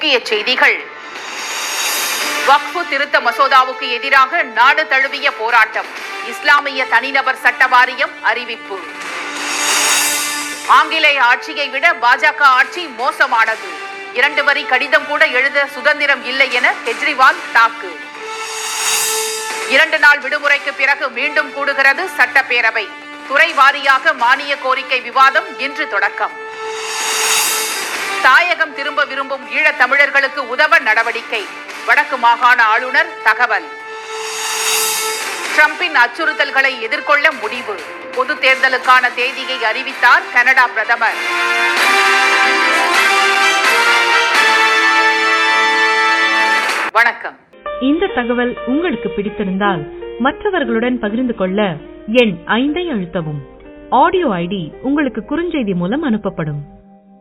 முக்கிய செய்திகள் வக்ஃபு திருத்த மசோதாவுக்கு எதிராக நாடு தழுவிய போராட்டம் இஸ்லாமிய தனிநபர் சட்ட வாரியம் அறிவிப்பு ஆங்கிலேய ஆட்சியை விட பாஜக ஆட்சி மோசமானது இரண்டு வரி கடிதம் கூட எழுத சுதந்திரம் இல்லை என கெஜ்ரிவால் தாக்கு இரண்டு நாள் விடுமுறைக்கு பிறகு மீண்டும் கூடுகிறது சட்டப்பேரவை துறை வாரியாக மானிய கோரிக்கை விவாதம் இன்று தொடக்கம் தாயகம் திரும்ப விரும்பும் ஈழத் தமிழர்களுக்கு உதவ நடவடிக்கை வடக்கு மாகாண ஆளுநர் தகவல் ட்ரம்பின் அச்சுறுத்தல்களை எதிர்கொள்ள முடிவு பொது தேர்தலுக்கான தேதியை அறிவித்தார் கனடா பிரதமர் வணக்கம் இந்த தகவல் உங்களுக்கு பிடித்திருந்தால் மற்றவர்களுடன் பகிர்ந்து கொள்ள எண் ஐந்தை அழுத்தவும் ஆடியோ ஐடி உங்களுக்கு குறுஞ்செய்தி மூலம் அனுப்பப்படும்